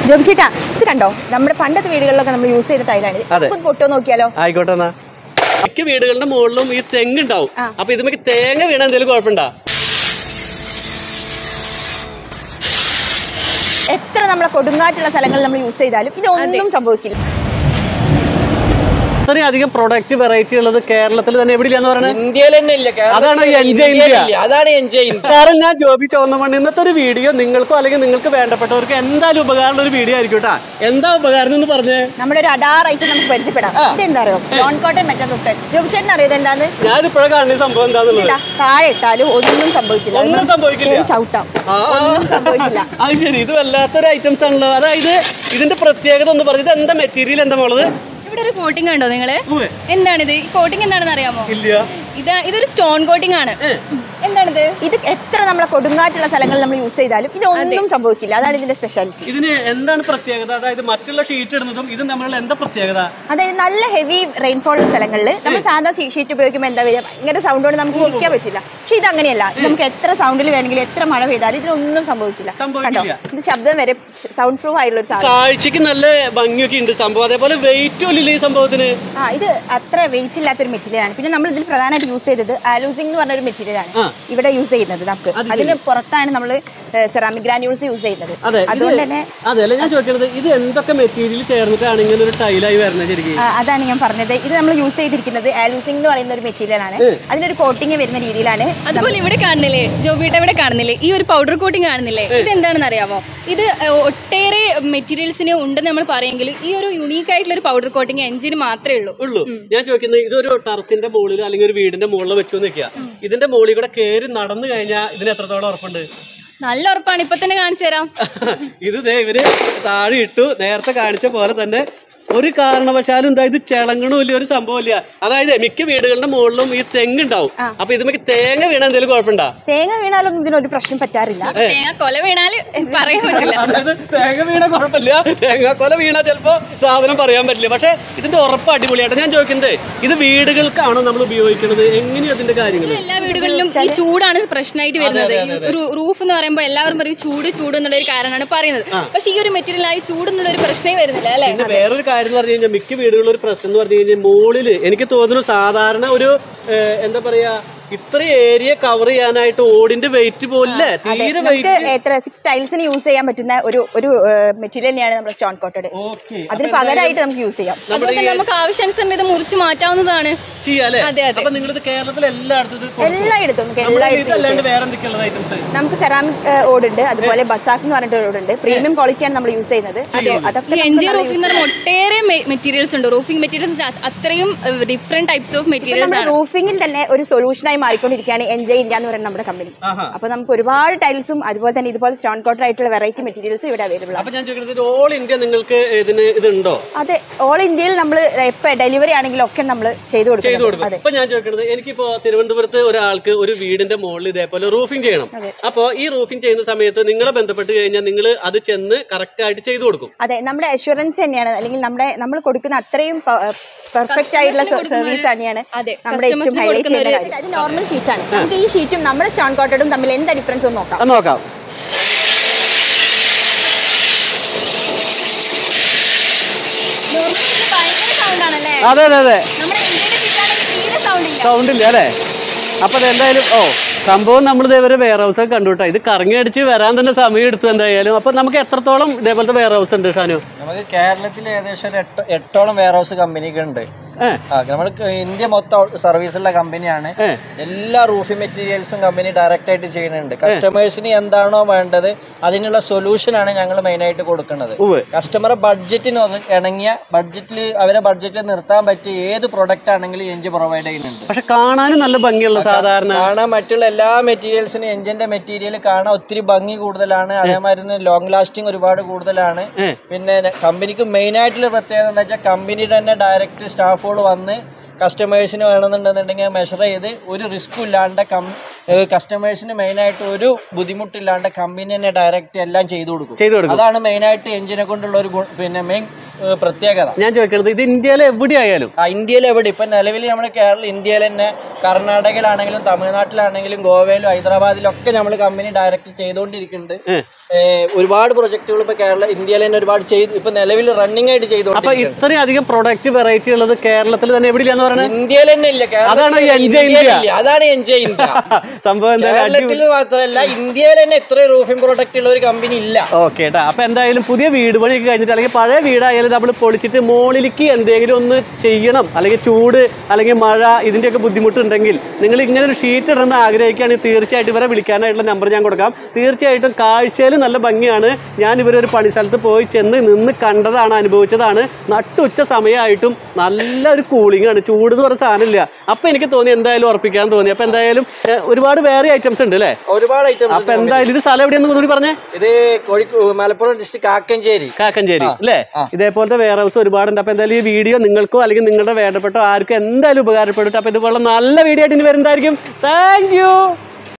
ജോബി ചേട്ടാ ഇത് കണ്ടോ നമ്മുടെ പണ്ടത്തെ വീടുകളിലൊക്കെ നമ്മൾ യൂസ് ചെയ്ത ടൈലാണ് അതെ. നമുക്ക് പൊട്ടോ നോക്കിയാലോ ആയിക്കോട്ടെ എന്നാ മിക്ക വീടുകളുടെ മുകളിലും ഈ തെങ്ങ് ഉണ്ടാവും ആ. അപ്പൊ ഇത് നമുക്ക് തേങ്ങ വീണ എന്തെങ്കിലും കുഴപ്പമുണ്ടോ എത്ര നമ്മളെ കൊടുങ്കാറ്റുള്ള സ്ഥലങ്ങളിൽ നമ്മൾ യൂസ് ചെയ്താലും ഇതൊന്നും സംഭവിക്കില്ല ഇത്രയും അധികം പ്രൊഡക്റ്റ് വെറൈറ്റി ഉള്ളത് കേരളത്തിൽ തന്നെ എവിടെയില്ലാന്ന് പറയുന്നത് ഇന്ത്യയിൽ തന്നെ ഇല്ല കേരളത്തിൽ അതാണ് ഇല്ല, എൻജോയ് ഇന്ത്യയിൽ ഇന്ത്യ. ഇല്ല. അതാണ് എൻജോയ് ഇന്ത്യ കാരണം ഞാൻ ജോബി ചോന്നമണ്ണി ഇന്നത്തെ ഒരു വീഡിയോ നിങ്ങൾക്കോ അല്ലെങ്കിൽ നിങ്ങൾക്ക് വേണ്ടപ്പെട്ടവർക്ക് എന്തായാലും ഉപകാരമുള്ള ഒരു വീഡിയോ ആയിരിക്കും കേട്ടാ എന്താ ഉപകാരം എന്ന് പറഞ്ഞേ നമ്മുടെ ഒരു അഡാർ ഐറ്റം നമുക്ക് പരിചയപ്പെടാം ഇതെന്താ അറിയോ John cotton metal rifted Joby ചേട്ടൻ അറിയോ ഇതെന്താന്ന് ഞാൻ ഇപ്പോഴേ കാണുന്ന ഈ സംഭവം എന്താന്നുള്ളത് ഇതാ താഴെ ഇട്ടാലും ഒന്നും സംഭവിക്കില്ല ഒന്നും അതിന് സംഭവിക്കില്ല. കേറി ചവിട്ടാം ആ, ആ, ഒന്നും സംഭവിക്കില്ല അത് ശരി ഇത് വല്ലാത്തൊരു ഐറ്റംസ് ആണല്ലോ അതായത് ഇതിന്റെ പ്രത്യേകത ഒന്ന് പറഞ്ഞു ഇത് എന്താ മെറ്റീരിയൽ എന്താ മോളത് ഇവിടെ ഒരു കോട്ടിംഗ് കണ്ടോ നിങ്ങള് ഉവ്വ്. എന്താണിത് ഈ കോട്ടിംഗ് എന്താണെന്ന് അറിയാമോ ഇല്ല ഇതാ ഇതൊരു സ്റ്റോൺ കോട്ടിംഗ് ആണ് ഉം. എന്താണിത് ഇത് എത്ര നമ്മളെ കൊടുങ്കാറ്റുള്ള സ്ഥലങ്ങളിൽ നമ്മൾ യൂസ് ചെയ്താലും ഇതൊന്നും സംഭവിക്കില്ല അതാണ് ഇതിന്റെ സ്പെഷ്യാലിറ്റി ഇതിന് എന്താണ് പ്രത്യേകത അതായത് മറ്റുള്ള ഷീറ്റ് ഇടുന്നതും ഇത് നമ്മളുടെ എന്താ പ്രത്യേകത അതായത് നല്ല ഹെവി റെയിൻഫോൾ ഉള്ള സ്ഥലങ്ങളിൽ നമ്മൾ സാധാ ഷീറ്റ് ഉപയോഗിക്കുമ്പോൾ എന്താ വരിക ഭയങ്കര സൗണ്ട് കൊണ്ട് നമുക്ക് ഇരിക്കാൻ പറ്റില്ല പക്ഷെ ഇത് അങ്ങനെയല്ല ഇത് നമുക്ക് എത്ര സൗണ്ടിൽ വേണമെങ്കിലും എത്ര മഴ പെയ്താലും ഇതിനൊന്നും സംഭവിക്കില്ല സംഭവിക്കില്ല. ഇത് ശബ്ദം വരെ സൗണ്ട് പ്രൂഫ് ആയിട്ടുള്ള ഒരു സാധനം കാഴ്ചക്ക് നല്ല ഭംഗിയൊക്കെ ഉണ്ട് സംഭവം അതേപോലെ വെയിറ്റ് ഇല്ല ഈ സംഭവത്തിന് ആ ഇത് അത്ര വെയിറ്റ് ഇല്ലാത്തൊരു മെറ്റീരിയൽ ആണ് പിന്നെ നമ്മൾ ഇതിൽ പ്രധാനമായിട്ട് യൂസ് ചെയ്തത് ആലൂസിംഗ് എന്ന് പറഞ്ഞ ഒരു മെറ്റീരിയൽ ആണ് ആ. ഇവിടെ യൂസ് ചെയ്യുന്നത് നമുക്ക് അത് ശരി. അതിന് പുറത്താണ് നമ്മൾ സെറാമിക് ഗ്രാനുൾസ് യൂസ് ചെയ്യുന്നത് അതെ ഇത് അതുകൊണ്ട് തന്നെ അതെ അല്ല ഞാൻ ചോദിക്കുന്നത് ഇത് എന്തൊക്കെ മെറ്റീരിയൽ ചേർന്നിട്ടാണ് ഇങ്ങനെ ഒരു ടൈലായി വരുന്നത് ശരിക്കും ആ, അതാണ് ഞാൻ പറഞ്ഞത് ഇത് നമ്മൾ യൂസ് ചെയ്തിരിക്കുന്നത് ആലൂസിംഗ് എന്ന് പറയുന്ന ഒരു മെറ്റീരിയൽ ആണ് അതിനൊരു കോട്ടിങ് വരുന്ന രീതിയിലാണ് അതുപോലെ ഇവിടെ കാണുന്നില്ലേ ജോബിയുടെ ഇവിടെ കാണുന്നില്ലേ ഈ ഒരു പൗഡർ കോട്ടിംഗ് കാണുന്നില്ലേ ഇത് എന്താണെന്ന് അറിയാമോ ഇത് ഏഹ്, ഒട്ടേറെ മെറ്റീരിയൽസിന് ഉണ്ടെന്ന് നമ്മൾ പറയുമെങ്കിൽ ഈ ഒരു യുണീക്ക് ആയിട്ടുള്ള ഒരു പൗഡർ കോട്ടിംഗ് എഞ്ചിന് മാത്രമേ ഉള്ളൂ ഉള്ളൂ ഞാൻ ചോദിക്കുന്നത് ഇതൊരു ടെറസിന്റെ മുകളിൽ അല്ലെങ്കിൽ ഒരു വീടിന്റെ മുകളിൽ വെച്ചു നിൽക്കുക ഇതിന്റെ മുകളിൽ കൂടെ കയറി നടന്നു കഴിഞ്ഞാൽ ഇതിന് എത്രത്തോളം ഉറപ്പുണ്ട് നല്ല ഉറപ്പാണ് ഇപ്പൊ തന്നെ കാണിച്ചു തരാം ഇത് ദേ ഇവര് താഴെ ഇട്ടു നേരത്തെ കാണിച്ച പോലെ തന്നെ ഒരു കാരണവശാലും എന്താ ഇത് ചിളങ്ങണമില്ല ഒരു സംഭവമില്ല അതായത് മിക്ക വീടുകളുടെ മുകളിലും ഈ തെങ്ങ് ഉണ്ടാവും അപ്പൊ ഇത് നമുക്ക് തേങ്ങ വീണ എന്തെങ്കിലും കുഴപ്പമുണ്ടോ തേങ്ങ വീണാലൊന്നും ഇതിനൊരു പ്രശ്നം പറ്റാറില്ല തേങ്ങ കൊല വീണാല് പറയാൻ പറ്റില്ല അതായത് തേങ്ങ വീണ കുഴപ്പമില്ല തേങ്ങാക്കൊല വീണ ചിലപ്പോ സാധനം പറയാൻ പറ്റില്ല പക്ഷെ ഇതിന്റെ ഉറപ്പ് അടിപൊളിയായിട്ട് ഞാൻ ചോദിക്കുന്നത് ഇത് വീടുകൾക്കാണോ നമ്മൾ ഉപയോഗിക്കുന്നത് എങ്ങനെയാ അതിന്റെ കാര്യങ്ങൾ എല്ലാ വീടുകളിലും ഈ ചൂടാണ് പ്രശ്നമായിട്ട് വരുന്നത് റൂഫ് എന്ന് പറയുമ്പോൾ എല്ലാവരും പറയും ചൂട് ചൂട് എന്നുള്ള ഒരു കാരണമാണ് പറയുന്നത് പക്ഷെ ഈ ഒരു മെറ്റീരിയൽ ആയി ചൂട് എന്നുള്ള ഒരു പ്രശ്നമേ വരുന്നില്ല അല്ലെ പിന്നെ വേറൊരു കാര്യം എന്ന് പറഞ്ഞു കഴിഞ്ഞാൽ മിക്ക വീടുകളിലും ഒരു പ്രശ്നം എന്ന് പറഞ്ഞു കഴിഞ്ഞാൽ മുകളില് എനിക്ക് തോന്നുന്നു സാധാരണ ഒരു ഏഹ്, എന്താ പറയാ ഇത്ര ഏരിയ കവർ ചെയ്യാനായിട്ട് ഓടിന്റെ വെയിറ്റ് പോലില്ലേ അതെ തീരെ നമുക്ക് വെയിറ്റ് എത്ര സിക്സ് ടൈൽസിന് യൂസ് ചെയ്യാൻ പറ്റുന്ന ഒരു ഒരു മെറ്റീരിയൽ തന്നെയാണ് നമ്മുടെ സ്റ്റോൺ കോട്ടഡ് ഓക്കെ അതിന് പകരമായിട്ട് നമുക്ക് യൂസ് ചെയ്യാം അതുപോലെ തന്നെ നമുക്ക് ആവശ്യാനുസരണം ഇത് മുറിച്ച് മാറ്റാവുന്നതാണ് ചെയ്യാല്ലേ അതെ, അതെ. അപ്പൊ നിങ്ങളിത് കേരളത്തിൽ എല്ലായിടത്തും ഇത് കൊടുക്കും. എല്ലായിടത്തും നമുക്ക് നമ്മുടെ എല്ലായിടത്തും ഇതല്ലാണ്ട് വേറെ എന്തൊക്കെയുള്ള ഐറ്റംസ് നമുക്ക് സെറാമിക് ഓടുണ്ട് അതുപോലെ ബസാക്ക് എന്ന് പറഞ്ഞിട്ട് ഓടുണ്ട് പ്രീമിയം ക്വാളിറ്റിയാണ് നമ്മൾ യൂസ് ചെയ്യുന്നത് അതെ അതൊക്കെ ഈ നമുക്ക് എൻ ജി നല്ല റൂഫിംഗ് എന്ന് പറയുമ്പോൾ ഒട്ടേറെ മെറ്റീരിയൽസ് ഉണ്ട് റൂഫിംഗ് മെറ്റീരിയൽസ് അത്രയും ഡിഫറെന്റ് ടൈപ്സ് ഓഫ് ഇപ്പൊ മെറ്റീരിയൽസ് നമ്മുടെ ആണ് റൂഫിംഗിൽ തന്നെ ഒരു സൊല്യൂഷനായി മാറിക്കൊണ്ടിരിക്കുകയാണ് എൻ ജെ ഇന്ത്യ എന്ന് പറയുന്ന നമ്മുടെ കമ്പനി ആഹാ. അപ്പൊ നമുക്ക് ഒരുപാട് ടൈൽസും അതുപോലെ തന്നെ ഇതുപോലെ സ്റ്റോൺ കോട്ടർ ആയിട്ടുള്ള വെറൈറ്റി മെറ്റീരിയൽസ് ഇവിടെ അവൈലബിൾ ആണ് അപ്പൊ ഞാൻ ചോദിക്കുന്നത് ഓൾ ഇന്ത്യ നിങ്ങൾക്ക് ഇതിന് ഇതുണ്ടോ അതെ ഓൾ ഇന്ത്യയിൽ നമ്മൾ ഇപ്പൊ ഡെലിവറി ആണെങ്കിലും ഒക്കെ നമ്മൾ ചെയ്തു ചെയ്തു കൊടുക്കും കൊടുക്കും അതെ ഇപ്പൊ ഞാൻ ചോദിക്കുന്നത് എനിക്കിപ്പോ തിരുവനന്തപുരത്ത് ഒരാൾക്ക് ഒരു വീടിന്റെ മുകളിൽ ഇതേപോലെ റൂഫിംഗ് ചെയ്യണം അതെ. അപ്പോ ഈ റൂഫിംഗ് ചെയ്യുന്ന സമയത്ത് നിങ്ങളെ ബന്ധപ്പെട്ട് കഴിഞ്ഞാൽ നിങ്ങൾ അത് ചെന്ന് കറക്റ്റ് ആയിട്ട് ചെയ്തു കൊടുക്കും അതെ നമ്മുടെ അഷുറൻസ് തന്നെയാണ് അല്ലെങ്കിൽ നമ്മുടെ നമ്മൾ കൊടുക്കുന്ന അത്രയും പെർഫെക്റ്റ് ആയിട്ടുള്ള സർവീസ് തന്നെയാണ് അതെ, നമ്മുടെ ഏറ്റവും customers ന് ഹൈലൈറ്റ് കൊടുക്കുന്ന ചെയ്യുന്ന ഒരു- കാര്യം ഇത് നോർമൽ ഷീറ്റ് ആണ് നമുക്ക് ഈ ഷീറ്റും നമ്മുടെ സ്റ്റോൺ കോട്ടഡും തമ്മിൽ എന്താ ഡിഫറൻസ് ഒന്ന് നോക്കാം അത് നോക്കാം ഭയങ്കര സൗണ്ട് ആണല്ലേ അതെ അതെ അതെ നമ്മുടെ ഇന്ത്യയുടെ ചുറ്റാണെങ്കിൽ തീരെ സൗണ്ട് ഇല്ല സൗണ്ട് ഇല്ല അല്ലേ അപ്പൊ അതെന്തായാലും ഓ സംഭവം നമ്മൾ ഇതേവരെ വെയർ ഹൗസ് ഒക്കെ കണ്ടുട്ടാ ഇത് കറങ്ങി അടിച്ച് വരാൻ തന്നെ സമയം എടുത്തു എന്തായാലും അപ്പൊ നമുക്ക് എത്രത്തോളം ഇതേപോലത്തെ വെയർ ഹൗസ് ഉണ്ട് ഷാനു നമുക്ക് കേരളത്തിൽ ഏകദേശം ഒരു എട്ട് എട്ടോളം വെയർ ഹൗസ് കമ്പനികൾ ഉണ്ട് ഏ ആ നമ്മൾ ഇന്ത്യ മൊത്തം സർവീസുള്ള കമ്പനിയാണ് ഏ. എല്ലാ റൂഫിംഗ് മെറ്റീരിയൽസും കമ്പനി ഡയറക്റ്റ് ആയിട്ട് ചെയ്യുന്നുണ്ട് കസ്റ്റമേഴ്സിന് എന്താണോ വേണ്ടത് അതിനുള്ള സൊല്യൂഷൻ ആണ് ഞങ്ങൾ മെയിൻ ആയിട്ട് കൊടുക്കുന്നത് ഉവ്വ്. കസ്റ്റമറെ ബഡ്ജറ്റിന് ഒതു- ഇണങ്ങിയ ബഡ്ജറ്റിൽ അവരെ ബഡ്ജറ്റിൽ നിർത്താൻ പറ്റിയ ഏത് പ്രൊഡക്റ്റ് ആണെങ്കിലും എഞ്ച് പ്രൊവൈഡ് ചെയ്യുന്നുണ്ട് പക്ഷെ കാണാനും നല്ല ഭംഗിയുള്ള സാധാരണ കാണാൻ മറ്റുള്ള എല്ലാ മെറ്റീരിയൽസിനും എഞ്ചിന്റെ മെറ്റീരിയൽ കാണാൻ ഒത്തിരി ഭംഗി കൂടുതലാണ് അതേമാതിരി ലോങ് ലാസ്റ്റിംഗ് ഒരുപാട് കൂടുതലാണ് ഏ. പിന്നെ കമ്പനിക്ക് മെയിൻ ആയിട്ടുള്ള പ്രത്യേകത എന്താ വെച്ചാൽ കമ്പനിയുടെ തന്നെ ഡയറക്റ്റ് സ്റ്റാഫുകൾ വന്ന് കസ്റ്റമേഴ്സിന് വേണമെന്നുണ്ടെന്നുണ്ടെങ്കിൽ മെഷർ ചെയ്ത് ഒരു റിസ്ക്കും ഇല്ലാണ്ട് കം കസ്റ്റമേഴ്സിന് മെയിനായിട്ട് ഒരു ബുദ്ധിമുട്ടില്ലാണ്ട് കമ്പനി തന്നെ ഡയറക്റ്റ് എല്ലാം ചെയ്തു കൊടുക്കും ചെയ്തു കൊടുക്കും അതാണ് മെയിനായിട്ട് എഞ്ചിനെ കൊണ്ടുള്ള ഒരു ഗുണ- പിന്നെ മെയിൻ പ്രത്യേകത ഞാൻ ചോദിക്കണത് ഇത് ഇന്ത്യയിൽ എവിടെയായാലും ആ, ഇന്ത്യയിൽ എവിടെ ഇപ്പം നിലവിൽ നമ്മുടെ കേരള ഇന്ത്യയിൽ തന്നെ കർണാടകയിലാണെങ്കിലും തമിഴ്നാട്ടിലാണെങ്കിലും ഗോവയിലും ഹൈദരാബാദിലും ഒക്കെ നമ്മൾ കമ്പനി ഡയറക്റ്റ് ചെയ്തുകൊണ്ടിരിക്കുന്നുണ്ട് ഏ. ഏഹ്, ഒരുപാട് പ്രൊജക്ടുകൾ ഇപ്പൊ കേരള ഇന്ത്യയിൽ തന്നെ ഒരുപാട് ചെയ്ത് ഇപ്പൊ നിലവിൽ റണ്ണിങ് ആയിട്ട് അപ്പൊ ചെയ്തോണ്ടിരിക്കുകയാണ് ഇത്രയും അധികം പ്രൊഡക്റ്റ് വെറൈറ്റി ഉള്ളത് കേരളത്തിൽ തന്നെ എവിടെയില്ലാന്ന് പറയുന്നത് ഇന്ത്യയിൽ തന്നെ ഇല്ല അതാണ് ഈ കേരളത്തിൽ Enjoy ഇന്ത്യയിൽ India. ഇല്ല. അതാണ് എൻജോയ് ഇന്ത്യ സംഭവം എന്തായാലും കേരളത്തിൽ അടിപൊളി മാത്രമല്ല ഇന്ത്യയിൽ തന്നെ ഇത്രയും റൂഫിംഗ് പ്രോഡക്റ്റ് ഉള്ള ഒരു കമ്പനി ഇല്ല ഓക്കെ കേട്ടോ അപ്പൊ എന്തായാലും പുതിയ വീട് പണിയൊക്കെ കഴിഞ്ഞിട്ട് അല്ലെങ്കിൽ പഴയ വീടായാലും നമ്മൾ പൊളിച്ചിട്ട് മുകളിലേക്ക് എന്തെങ്കിലും ഒന്ന് ചെയ്യണം അല്ലെങ്കിൽ ചൂട് അല്ലെങ്കിൽ മഴ ഇതിന്റെയൊക്കെ ബുദ്ധിമുട്ടുണ്ടെങ്കിൽ നിങ്ങൾ ഇങ്ങനെ ഒരു ഷീറ്റ് ഇടണമെന്ന് ആഗ്രഹിക്കുകയാണെങ്കിൽ തീർച്ചയായിട്ടും ഇവരെ വിളിക്കാനായിട്ടുള്ള നമ്പർ ഞാൻ കൊടുക്കാം തീർച്ചയായിട്ടും കാഴ്ചയിൽ നല്ല ഭംഗിയാണ് ഞാൻ ഇവരൊരു പണി സ്ഥലത്ത് പോയി ചെന്ന് നിന്ന് കണ്ടതാണ് അനുഭവിച്ചതാണ് നട്ടുച്ച സമയമായിട്ടും നല്ല ഒരു കൂളിംഗ് ആണ് ചൂട് എന്ന് പറഞ്ഞ സാധനമില്ല അപ്പൊ എനിക്ക് തോന്നി എന്തായാലും ഉറപ്പിക്കാൻ തോന്നി അപ്പൊ എന്തായാലും ഏഹ്, ഒരുപാട് വേറെ ഐറ്റംസ് ഉണ്ട് അല്ലേ ഒരുപാട് ഐറ്റംസ് അപ്പൊ എന്തായാലും ഇത് സ്ഥലം എവിടെയെന്ന് കൂടി പറഞ്ഞേ ഇത് കോഴിക്കോട് മലപ്പുറം ഡിസ്ട്രിക്ട് കാക്കഞ്ചേരി കാക്കഞ്ചേരി ആ, അല്ലേ ആ. ഇതേപോലത്തെ വെയർ ഹൗസ് ഒരുപാടുണ്ട് അപ്പൊ എന്തായാലും ഈ വീഡിയോ നിങ്ങൾക്കോ അല്ലെങ്കിൽ നിങ്ങളുടെ വേണ്ടപ്പെട്ടോ ആർക്കും എന്തായാലും ഉപകാരപ്പെടും അപ്പൊ ഇതുപോലെ നല്ല വീഡിയോ ആയിട്ട് ഇനി വരുന്നതായിരിക്കും താങ്ക് യു